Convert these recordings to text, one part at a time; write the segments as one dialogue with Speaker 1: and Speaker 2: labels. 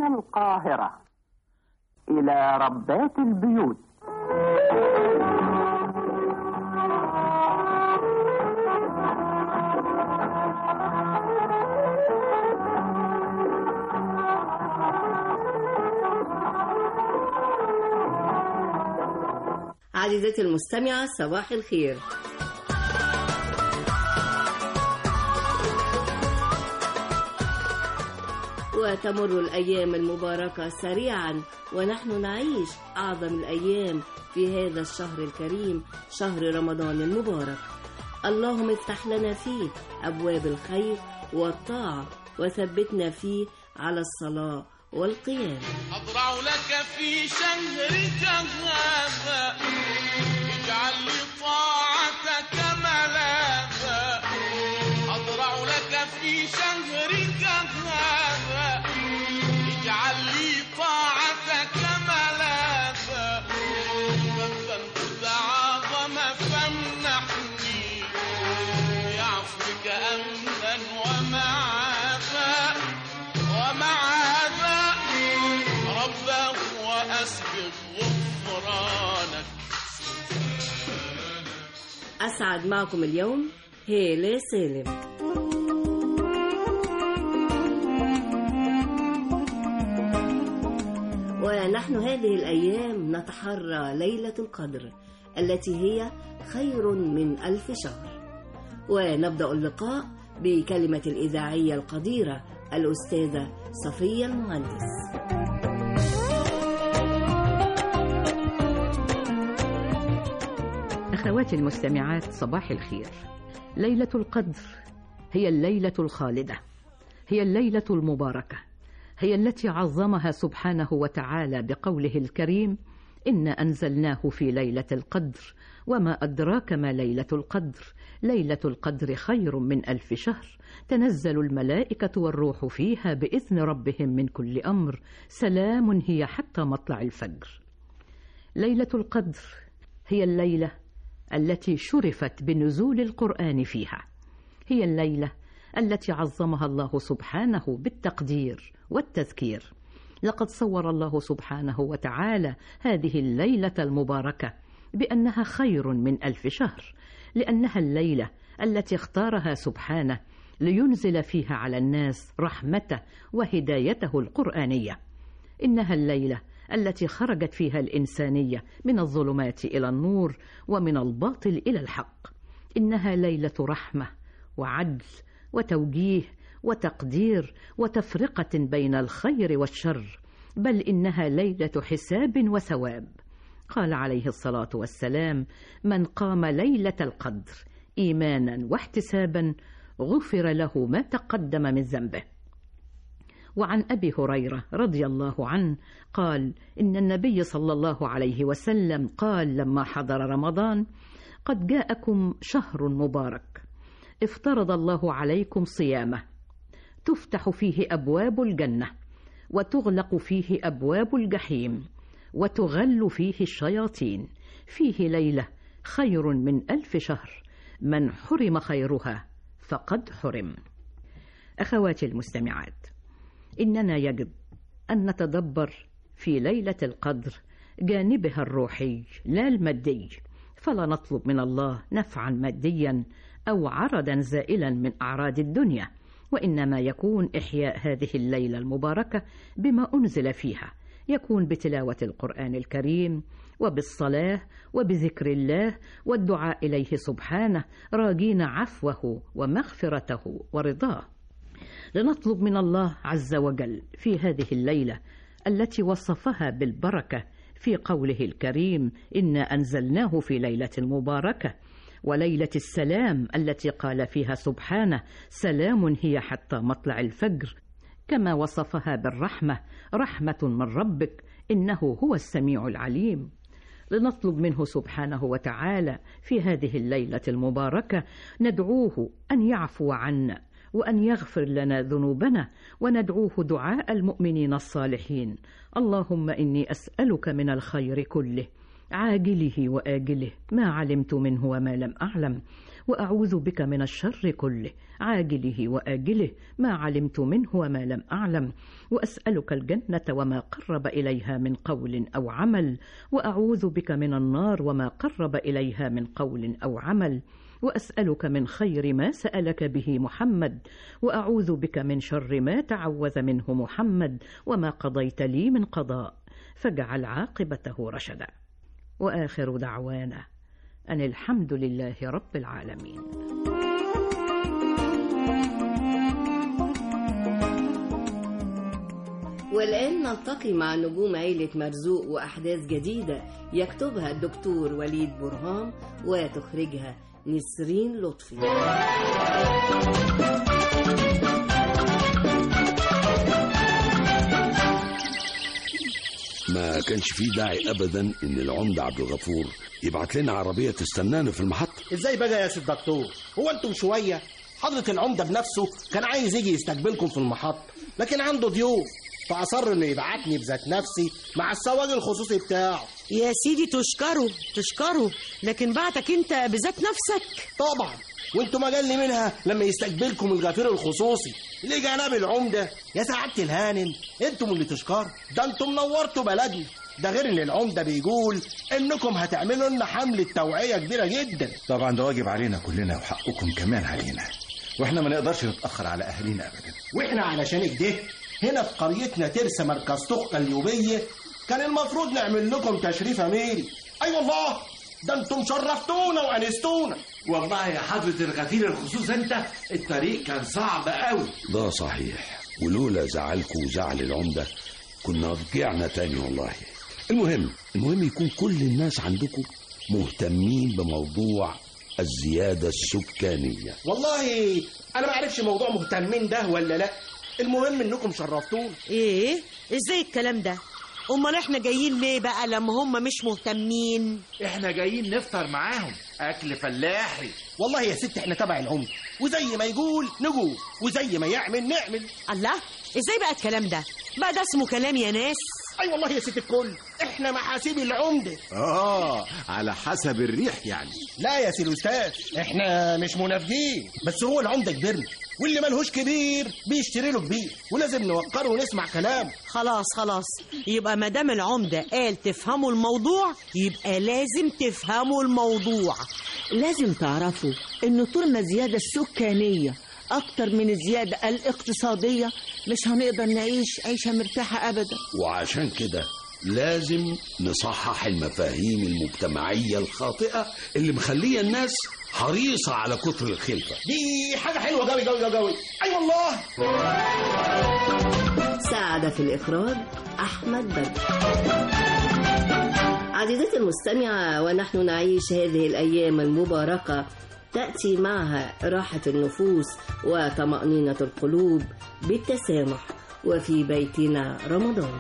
Speaker 1: من القاهرة إلى ربات البيوت
Speaker 2: عزيزتي المستمعة صباح الخير وتمر الأيام المباركة سريعا ونحن نعيش أعظم الأيام في هذا الشهر الكريم شهر رمضان المبارك اللهم افتح لنا فيه أبواب الخير والطاعة وثبتنا فيه على الصلاة والقيام
Speaker 3: أضرع لك في شهرك هذا اجعل لي طاعتك ملاذا أضرع لك في شهرك هذا اجعل لي طاعتك ملاذا فالذنب تعاظم فامنحني بعفوك أمنا ومعافى ومعافى ربه وأسبغ غفرانك
Speaker 2: أسعد معكم اليوم هيلة سالم ونحن هذه الأيام نتحرى ليلة القدر التي هي خير من ألف شهر ونبدأ اللقاء بكلمة الإذاعية القديرة الأستاذة صفية المهندس
Speaker 4: أخواتي المستمعات صباح الخير ليلة القدر هي الليلة الخالدة هي الليلة المباركة هي التي عظمها سبحانه وتعالى بقوله الكريم إن أنزلناه في ليلة القدر وما أدراك ما ليلة القدر ليلة القدر خير من ألف شهر تنزل الملائكة والروح فيها بإذن ربهم من كل أمر سلام هي حتى مطلع الفجر ليلة القدر هي الليلة التي شرفت بنزول القرآن فيها هي الليلة التي عظمها الله سبحانه بالتقدير والتذكير لقد صور الله سبحانه وتعالى هذه الليلة المباركة بأنها خير من ألف شهر لأنها الليلة التي اختارها سبحانه لينزل فيها على الناس رحمته وهدايته القرآنية إنها الليلة التي خرجت فيها الإنسانية من الظلمات إلى النور ومن الباطل إلى الحق إنها ليلة رحمة وعدل وتوجيه وتقدير وتفرقة بين الخير والشر بل إنها ليلة حساب وثواب قال عليه الصلاة والسلام من قام ليلة القدر إيمانا واحتسابا غفر له ما تقدم من ذنبه وعن ابي هريره رضي الله عنه قال ان النبي صلى الله عليه وسلم قال لما حضر رمضان قد جاءكم شهر مبارك افترض الله عليكم صيامه تفتح فيه ابواب الجنه وتغلق فيه ابواب الجحيم وتغل فيه الشياطين فيه ليله خير من الف شهر من حرم خيرها فقد حرم اخواتي المستمعات اننا يجب ان نتدبر في ليله القدر جانبها الروحي لا المادي فلا نطلب من الله نفعا ماديا او عرضا زائلا من اعراض الدنيا وانما يكون احياء هذه الليله المباركه بما انزل فيها يكون بتلاوه القران الكريم وبالصلاه وبذكر الله والدعاء اليه سبحانه راجين عفوه ومغفرته ورضاه لنطلب من الله عز وجل في هذه الليله التي وصفها بالبركه في قوله الكريم انا انزلناه في ليله مباركه وليله السلام التي قال فيها سبحانه سلام هي حتى مطلع الفجر كما وصفها بالرحمه رحمه من ربك انه هو السميع العليم لنطلب منه سبحانه وتعالى في هذه الليله المباركه ندعوه ان يعفو عنا وان يغفر لنا ذنوبنا وندعوه دعاء المؤمنين الصالحين اللهم اني اسالك من الخير كله عاجله واجله ما علمت منه وما لم اعلم وأعوذ بك من الشر كله عاجله وآجله ما علمت منه وما لم أعلم وأسألك الجنة وما قرب إليها من قول أو عمل وأعوذ بك من النار وما قرب إليها من قول أو عمل واسالك من خير ما سالك به محمد واعوذ بك من شر ما تعوذ منه محمد وما قضيت لي من قضاء فاجعل عاقبته رشدا واخر دعوانا ان الحمد لله رب العالمين
Speaker 2: والآن نلتقي مع نجوم عيلة مرزوق وأحداث جديدة يكتبها الدكتور وليد برهام وتخرجها نسرين لطفي
Speaker 5: ما كانش فيه داعي ابدا ان العمده عبد الغفور يبعت لنا عربيه تستنانا في المحطه
Speaker 6: ازاي بقى يا سيد دكتور هو انتم شويه حضرة العمدة بنفسه كان عايز يجي يستقبلكم في المحطة لكن عنده ضيوف فأصر إنه يبعتني بذات نفسي مع السواق الخصوصي بتاعه
Speaker 7: يا سيدي تشكره تشكره لكن بعتك انت بذات نفسك
Speaker 6: طبعا وانتم ما جالي منها لما يستقبلكم الغفير الخصوصي لجناب العمدة يا سعادة الهانم انتم اللي تشكروا ده انتم نورتوا بلدنا ده غير ان العمدة بيقول انكم هتعملوا لنا حملة توعية كبيرة جدا
Speaker 8: طبعا ده واجب علينا كلنا وحقكم كمان علينا واحنا ما نقدرش نتاخر على اهالينا ابدا
Speaker 6: واحنا علشان كده هنا في قريتنا ترسى مركز تقة اليوبية كان المفروض نعمل لكم تشريف اميري اي أيوة والله ده انتم شرفتونا وانستونا
Speaker 9: والله يا حضرة الغفير الخصوص انت الطريق كان صعب قوي
Speaker 5: ده صحيح ولولا زعلكم وزعل العمده كنا رجعنا تاني والله المهم المهم يكون كل الناس عندكم مهتمين بموضوع الزيادة السكانية
Speaker 6: والله انا ما اعرفش موضوع مهتمين ده ولا لا المهم انكم شرفتونا
Speaker 7: ايه ازاي الكلام ده امال احنا جايين ليه بقى لما هم مش مهتمين
Speaker 9: احنا جايين نفطر معاهم اكل فلاحي
Speaker 6: والله يا ست احنا تبع العمدة وزي ما يقول نقول وزي ما يعمل نعمل
Speaker 7: الله ازاي بقى الكلام ده بقى ده اسمه كلام يا ناس
Speaker 6: اي والله يا ست الكل احنا محاسيب العمدة
Speaker 8: اه على حسب الريح يعني
Speaker 6: لا يا سي الاستاذ احنا مش منافقين بس هو العمدة كبرنا واللي ملهوش كبير بيشتري له كبير ولازم نوقره ونسمع كلامه
Speaker 7: خلاص خلاص يبقى ما دام العمده قال تفهموا الموضوع يبقى لازم تفهموا الموضوع
Speaker 10: لازم تعرفوا ان طول ما الزيادة السكانية أكتر من الزيادة الاقتصادية مش هنقدر نعيش عيشة مرتاحة أبدا
Speaker 5: وعشان كده لازم نصحح المفاهيم المجتمعية الخاطئة اللي مخلية الناس حريصة على كتر الخلفة
Speaker 6: دي حاجة حلوة قوي قوي قوي اي أيوة والله
Speaker 2: ساعد في الإخراج أحمد بدر عزيزتي المستمعة ونحن نعيش هذه الأيام المباركة تأتي معها راحة النفوس وطمأنينة القلوب بالتسامح وفي بيتنا رمضان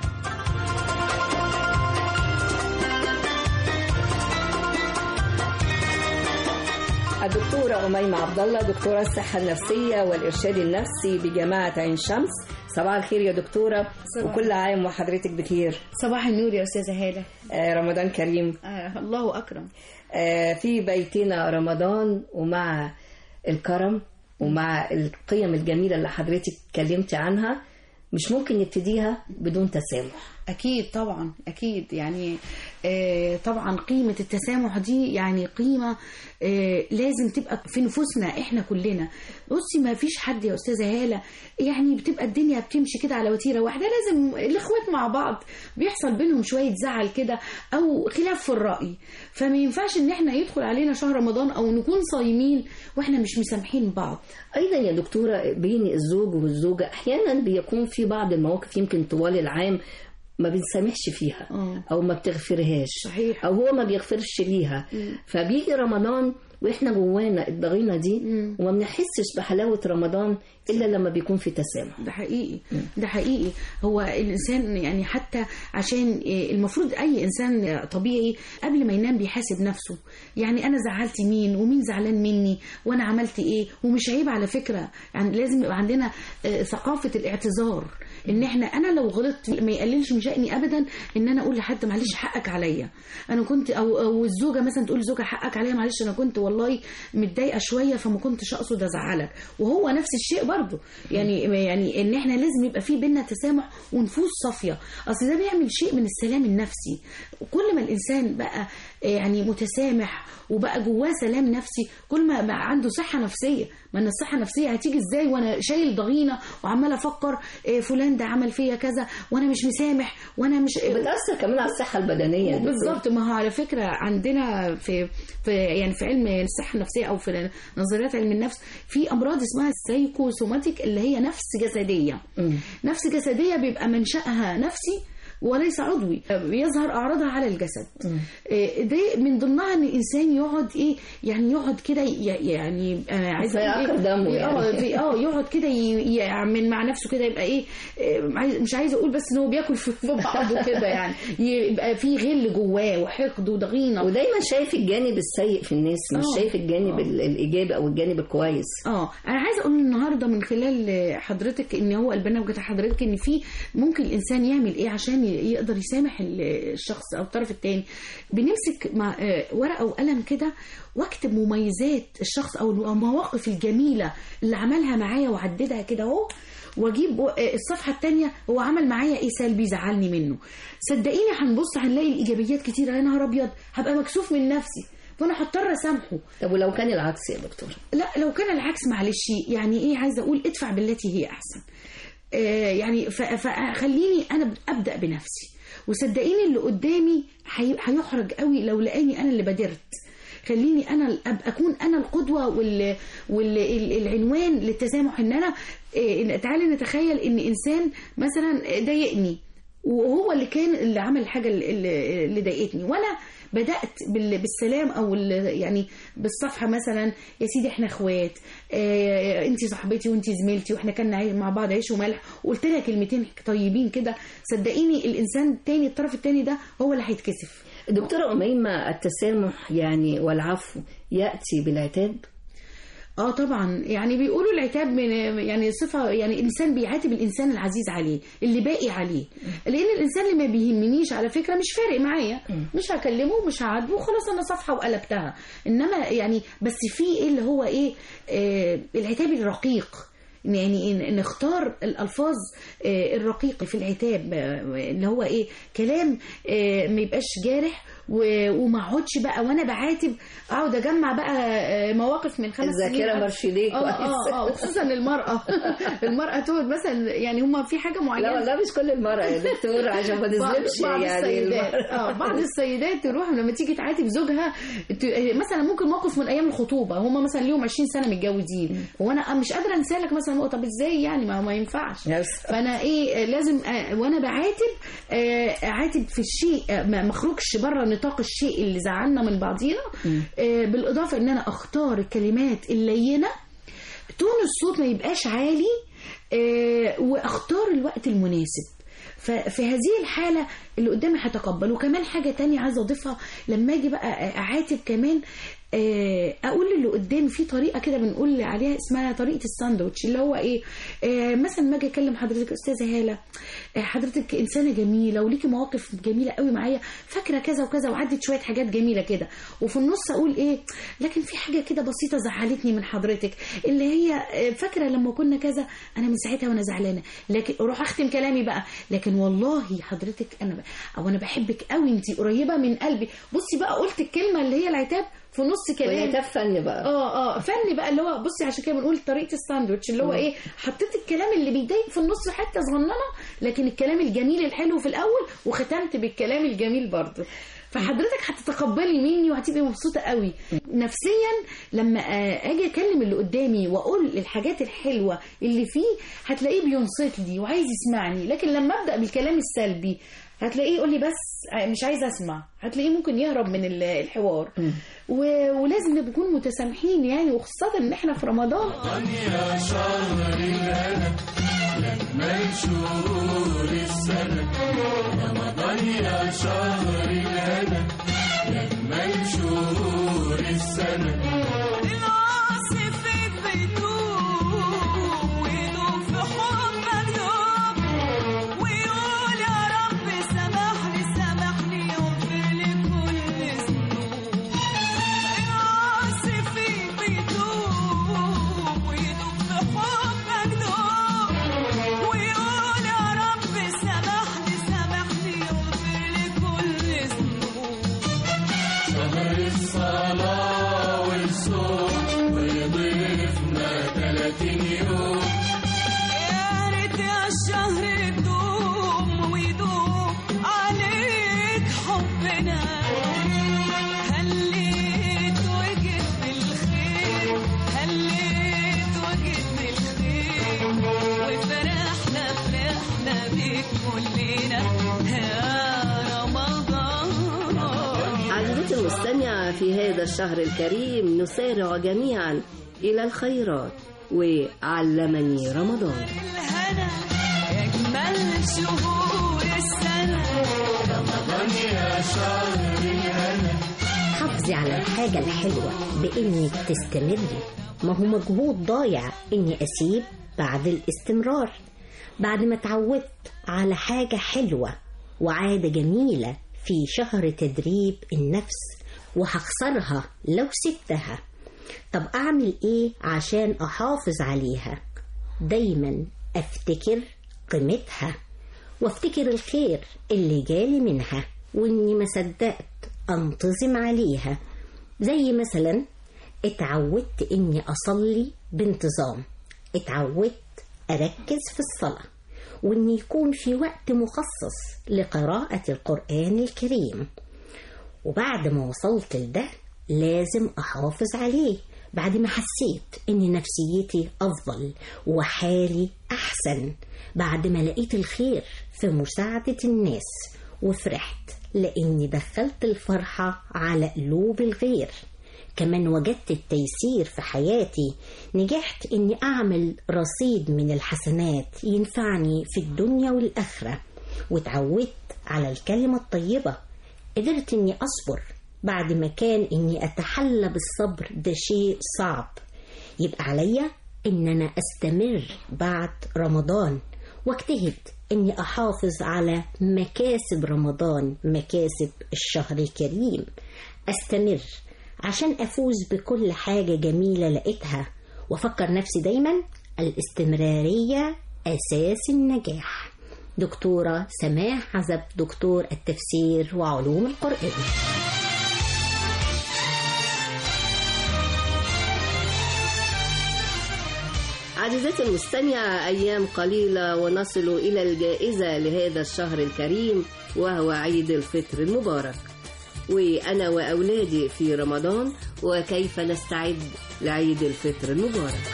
Speaker 2: الدكتورة أميمة عبد الله دكتورة الصحة النفسية والإرشاد النفسي بجامعة عين شمس صباح الخير يا دكتورة
Speaker 11: صباح
Speaker 2: وكل عام وحضرتك بخير
Speaker 11: صباح النور يا أستاذة هالة
Speaker 2: آه، رمضان كريم
Speaker 11: آه الله أكرم
Speaker 2: آه، في بيتنا رمضان ومع الكرم ومع القيم الجميلة اللي حضرتك اتكلمتي عنها مش ممكن نبتديها بدون تسامح
Speaker 11: أكيد طبعا أكيد يعني آه طبعا قيمة التسامح دي يعني قيمة آه لازم تبقى في نفوسنا إحنا كلنا بصي ما فيش حد يا أستاذة هالة يعني بتبقى الدنيا بتمشي كده على وتيرة واحدة لازم الإخوات مع بعض بيحصل بينهم شوية زعل كده أو خلاف في الرأي فما ينفعش إن إحنا يدخل علينا شهر رمضان أو نكون صايمين وإحنا مش مسامحين بعض
Speaker 2: أيضا يا دكتورة بين الزوج والزوجة أحيانا بيكون في بعض المواقف يمكن طوال العام ما بنسامحش فيها
Speaker 11: آه.
Speaker 2: او ما بتغفرهاش
Speaker 11: صحيح.
Speaker 2: او هو ما بيغفرش ليها فبيجي رمضان واحنا جوانا الضغينه دي وما بنحسش بحلاوه رمضان الا لما بيكون في تسامح
Speaker 11: ده حقيقي ده حقيقي هو الانسان يعني حتى عشان المفروض اي انسان طبيعي قبل ما ينام بيحاسب نفسه يعني انا زعلت مين ومين زعلان مني وانا عملت ايه ومش عيب على فكره يعني لازم يبقى عندنا آه، ثقافه الاعتذار ان احنا انا لو غلطت ما يقللش من شأني ابدا ان انا اقول لحد معلش حقك عليا انا كنت او او الزوجه مثلا تقول لزوجها حقك عليا معلش انا كنت والله متضايقه شويه فما كنتش اقصد ازعلك وهو نفس الشيء برضه يعني يعني ان احنا لازم يبقى في بينا تسامح ونفوس صافيه اصل ده بيعمل شيء من السلام النفسي كل ما الانسان بقى يعني متسامح وبقى جواه سلام نفسي كل ما بقى عنده صحه نفسيه ما ان الصحه النفسيه هتيجي ازاي وانا شايل ضغينه وعمال افكر إيه فلان ده عمل فيا كذا وانا مش مسامح وانا مش
Speaker 2: بتاثر كمان على الصحه البدنيه يا دكتور.
Speaker 11: بالظبط ما هو على فكره عندنا في في يعني في علم الصحه النفسيه او في نظريات علم النفس في امراض اسمها السايكوسوماتيك اللي هي نفس جسديه نفس جسديه بيبقى منشاها نفسي وليس عضوي يظهر اعراضها على الجسد إيه ده من ضمنها ان الانسان يقعد ايه يعني يقعد كده ي- يعني آه عايز أقول
Speaker 2: فيعكر
Speaker 11: إيه؟
Speaker 2: دمه
Speaker 11: اه
Speaker 2: يعني.
Speaker 11: في- اه يقعد كده ي- يعمل مع نفسه كده يبقى ايه آه، عايز- مش عايزه اقول بس ان هو بياكل في في بعضه كده يعني يبقى في غل جواه وحقد وضغينه
Speaker 2: ودايما شايف الجانب السيء في الناس مش
Speaker 11: آه.
Speaker 2: شايف الجانب ال- الايجابي او الجانب الكويس
Speaker 11: اه انا عايزه اقول النهارده من خلال حضرتك ان هو البرنامج بتاع حضرتك ان في ممكن الانسان يعمل ايه عشان ي- يقدر يسامح ال- الشخص او الطرف الثاني بنمسك مع آه، ورقه وقلم كده واكتب مميزات الشخص او المواقف الجميله اللي عملها معايا وعددها كده اهو واجيب و- آه، الصفحه الثانيه هو عمل معايا ايه سلبي زعلني منه صدقيني هنبص هنلاقي الايجابيات كتيره يا نهار ابيض هبقى مكسوف من نفسي فانا هضطر اسامحه
Speaker 2: طب ولو كان العكس يا دكتور
Speaker 11: لا لو كان العكس معلش يعني ايه عايزه اقول ادفع بالتي هي احسن آه يعني ف- فخليني انا ابدا بنفسي وصدقيني اللي قدامي هي- هيحرج قوي لو لقاني انا اللي بادرت خليني انا ال- أب- اكون انا القدوه وال والعنوان للتسامح ان انا إيه، تعالي نتخيل ان انسان مثلا ضايقني وهو اللي كان اللي عمل الحاجه اللي اللي ضايقتني وانا بدات بال- بالسلام او ال- يعني بالصفحه مثلا يا سيدي احنا اخوات اه انت صاحبتي وانت زميلتي واحنا كنا عاي- مع بعض عيش وملح وقلت لها كلمتين طيبين كده صدقيني الانسان التاني الطرف التاني ده هو اللي هيتكسف
Speaker 2: دكتورة أميمة التسامح يعني والعفو يأتي بالعتاب
Speaker 11: اه طبعا يعني بيقولوا العتاب من يعني صفه يعني الانسان بيعاتب الانسان العزيز عليه اللي باقي عليه لان الانسان اللي ما بيهمنيش على فكره مش فارق معايا مش هكلمه مش هعاتبه خلاص انا صفحه وقلبتها انما يعني بس في ايه اللي هو ايه آه العتاب الرقيق يعني إن- نختار الالفاظ آه، الرقيقه في العتاب آه، اللي هو ايه كلام آه، ما يبقاش جارح و- وما اقعدش بقى وانا بعاتب اقعد اجمع بقى آه، مواقف من خمس سنين
Speaker 2: الذاكرة مرشديه
Speaker 11: اه اه
Speaker 2: كويس.
Speaker 11: اه وخصوصا المراه المراه تقعد مثلا يعني هما في حاجه معينه
Speaker 2: لا والله مش كل المرأة يا دكتور عشان ما
Speaker 11: بعض-
Speaker 2: نظلمش
Speaker 11: بعض
Speaker 2: يعني
Speaker 11: السيدات
Speaker 2: المرأة.
Speaker 11: اه بعض السيدات تروح لما تيجي تعاتب زوجها ت- مثلا ممكن موقف من ايام الخطوبه هم مثلا ليهم 20 سنه متجوزين وانا مش قادره انسى لك مثلا نقطه طب ازاي يعني ما, ما ينفعش فانا ايه آه، لازم آه، وانا بعاتب آه، اعاتب في الشيء آه، ما ما اخرجش بره نطاق الشيء اللي زعلنا من بعضينا آه، بالاضافه ان انا اختار الكلمات اللينه تون الصوت ما يبقاش عالي آه، واختار الوقت المناسب ففي هذه الحالة اللي قدامي هتقبل وكمان حاجة تانية عايزة أضيفها لما أجي بقى أعاتب كمان آه، أقول اللي قدامي في طريقة كده بنقول عليها اسمها طريقة الساندوتش اللي هو إيه آه، مثلا ما أجي أكلم حضرتك أستاذة هالة آه، حضرتك إنسانة جميلة وليكي مواقف جميلة قوي معايا فاكرة كذا وكذا وعدت شوية حاجات جميلة كده وفي النص أقول إيه لكن في حاجة كده بسيطة زعلتني من حضرتك اللي هي آه، فاكرة لما كنا كذا أنا من ساعتها وأنا زعلانة لكن أروح أختم كلامي بقى لكن والله حضرتك أنا ب... أو أنا بحبك قوي أنت قريبة من قلبي بصي بقى قلت الكلمة اللي هي العتاب في نص كلام
Speaker 2: والعتاب فن بقى
Speaker 11: اه اه فن بقى اللي هو بصي عشان كده بنقول طريقه الساندوتش اللي هو
Speaker 2: مم.
Speaker 11: ايه حطيت الكلام اللي بيضايق في النص حته صغننه لكن الكلام الجميل الحلو في الاول وختمت بالكلام الجميل برضه فحضرتك هتتقبلي مني وهتبقي مبسوطه قوي نفسيا لما آه، اجي اكلم اللي قدامي واقول الحاجات الحلوه اللي فيه هتلاقيه بينصت لي وعايز يسمعني لكن لما ابدا بالكلام السلبي هتلاقيه يقول لي بس آه، مش عايز اسمع هتلاقيه ممكن يهرب من ال- الحوار و... ولازم نكون متسامحين يعني وخاصه ان احنا في رمضان
Speaker 3: يا شهر الهنا لما شهور السنة رمضان يا شهر الهنا لما شهور السنة
Speaker 12: العاصفة بيدوب ويدوب في حبك دوب ويقول يا رب سامحني سامحني واغفر لي كل ذنوب العاصفة بيدوب ويدوب في حبك دوب ويقول يا رب سامحني سامحني واغفر لي كل ذنوب
Speaker 3: شهر الصلاة والصوم ويضيفنا تلاتين يوم
Speaker 12: يا ريت يا الشهر يدوم ويدوم عليك حبنا هليت وجد بالخير هليت وجد بالخير وفرحنا فرحنا بيك كلنا يا رمضان
Speaker 2: عزيزتي المستمعة في هذا الشهر الكريم نسارع جميعا إلى الخيرات وعلمني رمضان
Speaker 12: الهنا أجمل شهور السنة
Speaker 3: رمضان يا شهر الهنا
Speaker 13: حافظي على الحاجة الحلوة بإنك تستمري ما هو مجهود ضايع إني أسيب بعد الاستمرار بعد ما اتعودت على حاجة حلوة وعادة جميلة في شهر تدريب النفس وهخسرها لو سبتها طب أعمل إيه عشان أحافظ عليها دايما أفتكر قيمتها وافتكر الخير اللي جالي منها واني ما صدقت انتظم عليها زي مثلا اتعودت اني اصلي بانتظام اتعودت اركز في الصلاه وان يكون في وقت مخصص لقراءه القران الكريم وبعد ما وصلت لده لازم احافظ عليه بعد ما حسيت ان نفسيتي افضل وحالي احسن بعد ما لقيت الخير في مساعده الناس وفرحت لاني دخلت الفرحه على قلوب الغير كمان وجدت التيسير في حياتي نجحت اني اعمل رصيد من الحسنات ينفعني في الدنيا والاخره واتعودت على الكلمه الطيبه قدرت اني اصبر بعد ما كان اني اتحلى بالصبر ده شيء صعب يبقى عليا ان انا استمر بعد رمضان واجتهد اني احافظ على مكاسب رمضان مكاسب الشهر الكريم استمر عشان افوز بكل حاجه جميله لقيتها وافكر نفسي دايما الاستمراريه اساس النجاح دكتوره سماح عزب دكتور التفسير وعلوم القران
Speaker 2: عزيزتي المستمعة أيام قليلة ونصل إلى الجائزة لهذا الشهر الكريم وهو عيد الفطر المبارك وأنا وأولادي في رمضان وكيف نستعد لعيد الفطر المبارك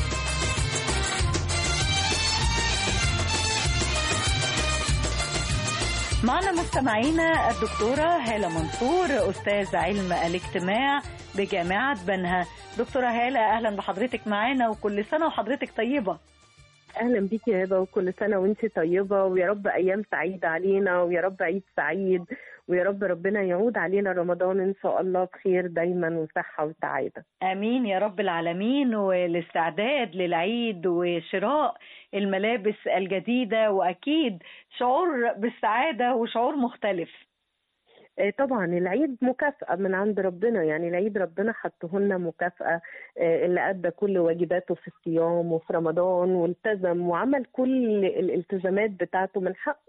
Speaker 14: معنا مستمعينا الدكتورة هالة منصور أستاذ علم الاجتماع بجامعة بنها دكتورة هالة أهلا بحضرتك معانا وكل سنة وحضرتك طيبة
Speaker 15: اهلا بيكي يا هبه وكل سنه وانت طيبه ويا رب ايام سعيده علينا ويا رب عيد سعيد ويا رب ربنا يعود علينا رمضان ان شاء الله بخير دايما وصحه وسعاده
Speaker 14: آمين يا رب العالمين والاستعداد للعيد وشراء الملابس الجديدة وأكيد شعور بالسعادة وشعور مختلف
Speaker 15: آه، طبعا العيد مكافأة من عند ربنا يعني العيد ربنا حطه لنا مكافأة آه، اللي أدى كل واجباته في الصيام وفي رمضان والتزم وعمل كل الالتزامات بتاعته من حقه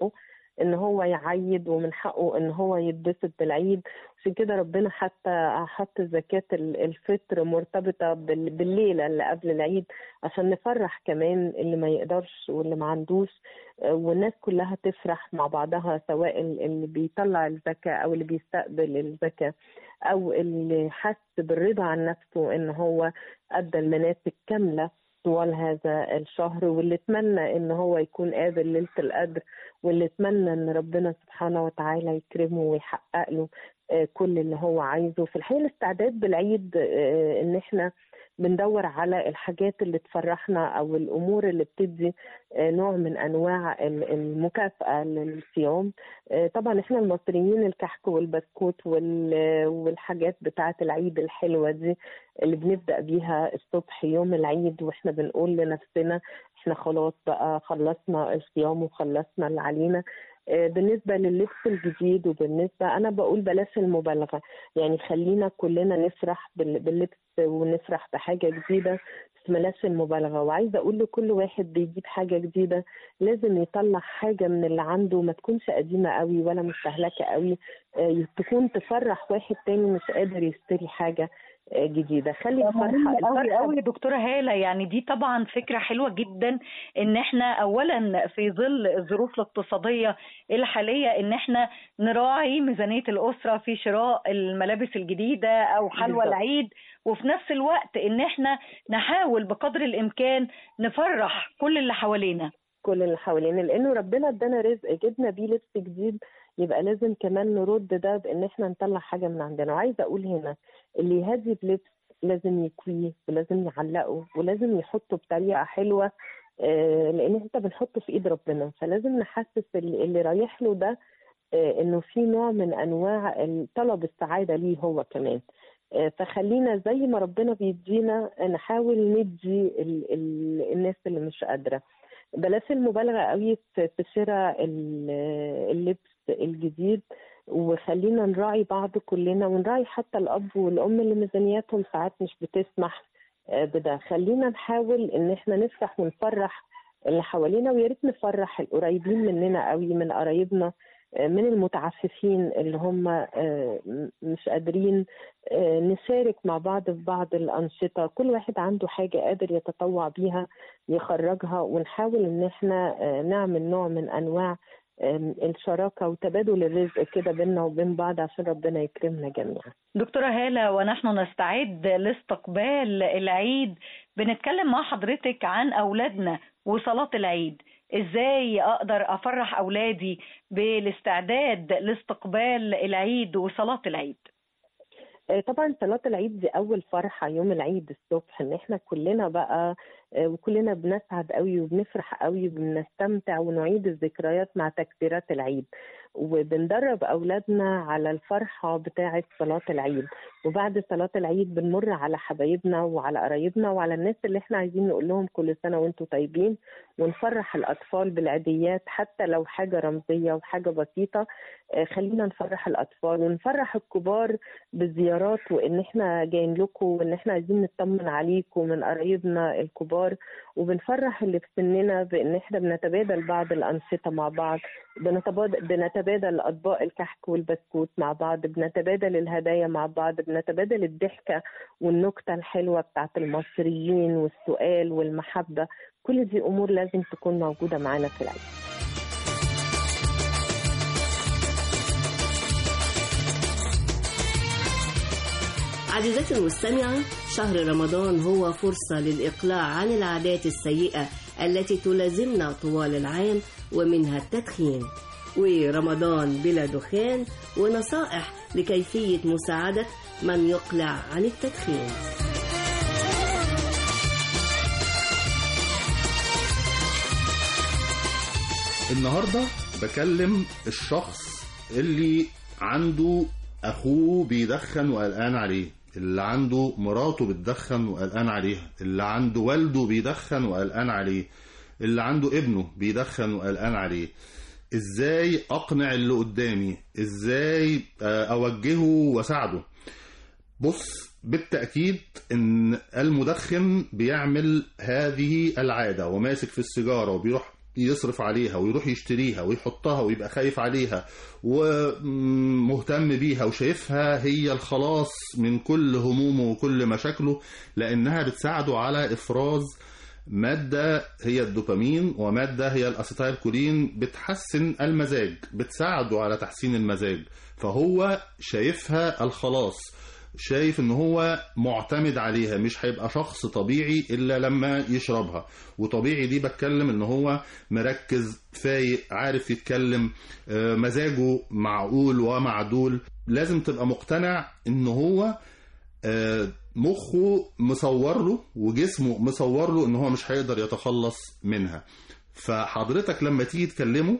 Speaker 15: ان هو يعيد ومن حقه ان هو يتبسط بالعيد عشان كده ربنا حتى حط زكاة ال- الفطر مرتبطة بال- بالليلة اللي قبل العيد عشان نفرح كمان اللي ما يقدرش واللي ما عندوش آه، والناس كلها تفرح مع بعضها سواء ال- اللي بيطلع الزكاة أو اللي بيستقبل الزكاة أو اللي حس بالرضا عن نفسه إن هو أدى المناسك كاملة طوال هذا الشهر واللي اتمنى ان هو يكون قادر ليله القدر واللي اتمنى ان ربنا سبحانه وتعالى يكرمه ويحقق له آه، كل اللي هو عايزه في الحقيقه الاستعداد بالعيد آه، ان احنا بندور على الحاجات اللي تفرحنا او الامور اللي بتدي آه، نوع من انواع ال- المكافاه للصيام آه، طبعا احنا المصريين الكحك والبسكوت وال- والحاجات بتاعه العيد الحلوه دي اللي بنبدا بيها الصبح يوم العيد واحنا بنقول لنفسنا احنا خلاص بقى خلصنا الصيام وخلصنا اللي علينا آه، بالنسبة للبس الجديد وبالنسبة أنا بقول بلاش المبالغة يعني خلينا كلنا نفرح بال- باللبس ونفرح بحاجة جديدة بس بلاش المبالغة وعايزة أقول لكل واحد بيجيب حاجة جديدة لازم يطلع حاجة من اللي عنده ما تكونش قديمة قوي ولا مستهلكة قوي آه، تكون تفرح واحد تاني مش قادر يشتري حاجة آه، جديدة خلي الفرحة
Speaker 14: مهم قوي
Speaker 15: الفرحة
Speaker 14: قوي يا دكتوره هاله يعني دي طبعا فكره حلوه جدا ان احنا اولا في ظل الظروف الاقتصاديه الحاليه ان احنا نراعي ميزانيه الاسره في شراء الملابس الجديده او حلوى
Speaker 15: بالظبط.
Speaker 14: العيد وفي نفس الوقت ان احنا نحاول بقدر الامكان نفرح كل اللي حوالينا
Speaker 15: كل اللي حوالينا لانه ربنا ادانا رزق جبنا بيه لبس جديد يبقى لازم كمان نرد ده بان احنا نطلع حاجه من عندنا وعايزه اقول هنا اللي يهدي بلبس لازم يكويه ولازم يعلقه ولازم يحطه بطريقه حلوه آه، لان انت بنحطه في ايد ربنا فلازم نحسس اللي اللي رايح له ده آه، انه في نوع من انواع طلب السعاده ليه هو كمان آه، فخلينا زي ما ربنا بيدينا نحاول ندي ال- ال- الناس اللي مش قادره بلاش المبالغه قوي في في شراء ال- اللبس الجديد وخلينا نراعي بعض كلنا ونراعي حتى الاب والام اللي ميزانياتهم ساعات مش بتسمح آه، بده خلينا نحاول ان احنا نفرح ونفرح اللي حوالينا ويا ريت نفرح القريبين مننا قوي من قرايبنا آه، من المتعففين اللي هم آه، م- مش قادرين آه، نشارك مع بعض في بعض الأنشطة كل واحد عنده حاجة قادر يتطوع بيها يخرجها ونحاول إن احنا آه، نعمل نوع من أنواع آم، الشراكة وتبادل الرزق كده بيننا وبين بعض عشان ربنا يكرمنا جميعا
Speaker 14: دكتورة هالة ونحن نستعد لاستقبال العيد بنتكلم مع حضرتك عن أولادنا وصلاة العيد ازاي اقدر افرح اولادي بالاستعداد لاستقبال العيد وصلاة العيد
Speaker 15: آه، طبعا صلاة العيد دي أول فرحة يوم العيد الصبح إن إحنا كلنا بقى آه، وكلنا بنسعد قوي وبنفرح قوي وبنستمتع ونعيد الذكريات مع تكبيرات العيد وبندرب أولادنا على الفرحة بتاعة صلاة العيد وبعد صلاة العيد بنمر على حبايبنا وعلى قرايبنا وعلى الناس اللي إحنا عايزين نقول لهم كل سنة وأنتم طيبين ونفرح الأطفال بالعيديات حتى لو حاجة رمزية وحاجة بسيطة آه، خلينا نفرح الأطفال ونفرح الكبار بالزيارات وإن إحنا جايين لكم وإن إحنا عايزين نطمن عليكم من قرايبنا الكبار وبنفرح اللي في سننا بإن إحنا بنتبادل بعض الأنشطة مع بعض بنتبادل, بنتبادل أطباق الكحك والبسكوت مع بعض بنتبادل الهدايا مع بعض بنتبادل الضحكة والنكتة الحلوة بتاعت المصريين والسؤال والمحبة كل دي أمور لازم تكون موجودة معانا في العيد
Speaker 2: عزيزتي المستمعة شهر رمضان هو فرصة للإقلاع عن العادات السيئة التي تلازمنا طوال العام ومنها التدخين ورمضان بلا دخان ونصائح لكيفية مساعدة من يقلع عن التدخين
Speaker 16: النهارده بكلم الشخص اللي عنده اخوه بيدخن وقلقان عليه اللي عنده مراته بتدخن وقلقان عليها اللي عنده والده بيدخن وقلقان عليه اللي عنده ابنه بيدخن وقلقان عليه ازاي اقنع اللي قدامي ازاي آه، اوجهه واساعده بص بالتأكيد إن المدخن بيعمل هذه العادة وماسك في السيجارة وبيروح يصرف عليها ويروح يشتريها ويحطها ويبقى خايف عليها ومهتم بيها وشايفها هي الخلاص من كل همومه وكل مشاكله لأنها بتساعده على إفراز مادة هي الدوبامين ومادة هي الأسيتايل كولين بتحسن المزاج بتساعده على تحسين المزاج فهو شايفها الخلاص شايف ان هو معتمد عليها مش هيبقى شخص طبيعي الا لما يشربها وطبيعي دي بتكلم ان هو مركز فايق عارف يتكلم آه، مزاجه معقول ومعدول لازم تبقى مقتنع ان هو آه، مخه مصور له وجسمه مصور له ان هو مش هيقدر يتخلص منها فحضرتك لما تيجي تكلمه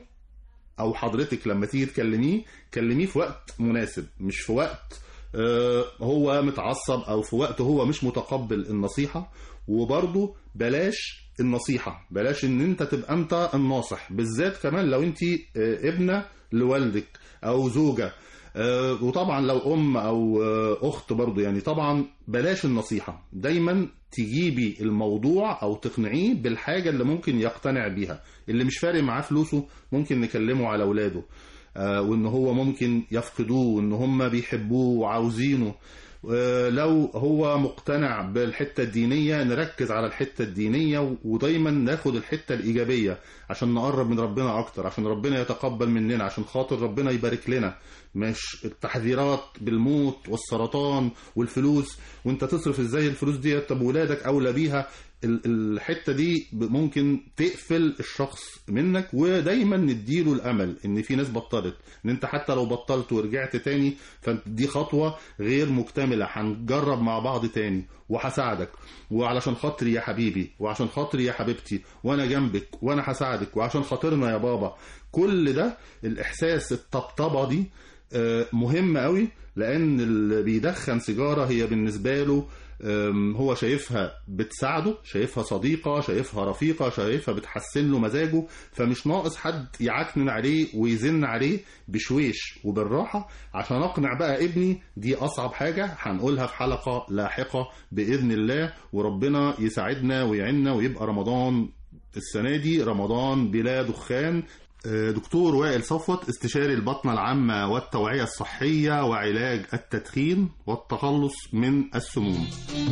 Speaker 16: او حضرتك لما تيجي تكلميه كلميه في وقت مناسب مش في وقت آه، هو متعصب او في وقت هو مش متقبل النصيحة وبرضه بلاش النصيحة بلاش ان انت تبقى انت الناصح بالذات كمان لو انت آه، ابنة لوالدك او زوجة آه، وطبعا لو ام او آه، اخت برضه يعني طبعا بلاش النصيحة دايما تجيبي الموضوع او تقنعيه بالحاجة اللي ممكن يقتنع بيها اللي مش فارق معاه فلوسه ممكن نكلمه على اولاده آه، وان هو ممكن يفقدوه وان هم بيحبوه وعاوزينه آه، لو هو مقتنع بالحتة الدينية نركز على الحتة الدينية ودايما ناخد الحتة الإيجابية عشان نقرب من ربنا أكتر عشان ربنا يتقبل مننا عشان خاطر ربنا يبارك لنا مش التحذيرات بالموت والسرطان والفلوس وانت تصرف ازاي الفلوس دي طب ولادك اولى بيها ال- الحته دي ب- ممكن تقفل الشخص منك ودايما نديله الامل ان في ناس بطلت ان انت حتى لو بطلت ورجعت تاني فدي خطوه غير مكتمله هنجرب مع بعض تاني وهساعدك وعلشان خاطري يا حبيبي وعشان خاطري يا حبيبتي وانا جنبك وانا هساعدك وعشان خاطرنا يا بابا كل ده الاحساس الطبطبه دي آه، مهم قوي لان اللي بيدخن سيجاره هي بالنسبه له آم، هو شايفها بتساعده شايفها صديقة شايفها رفيقة شايفها بتحسن له مزاجه فمش ناقص حد يعكنن عليه ويزن عليه بشويش وبالراحة عشان أقنع بقى ابني دي أصعب حاجة هنقولها في حلقة لاحقة بإذن الله وربنا يساعدنا ويعيننا ويبقى رمضان السنة دي رمضان بلا دخان آه، دكتور وائل صفوت استشاري البطنة العامة والتوعية الصحية وعلاج التدخين والتخلص من السموم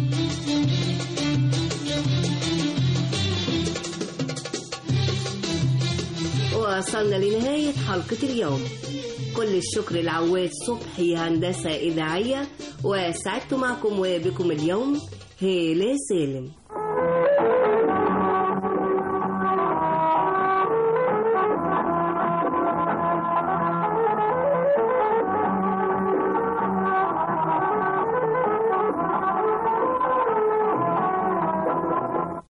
Speaker 2: وصلنا لنهاية حلقة اليوم كل الشكر لعواد صبحي هندسة إذاعية وسعدت معكم وبكم اليوم هالة سالم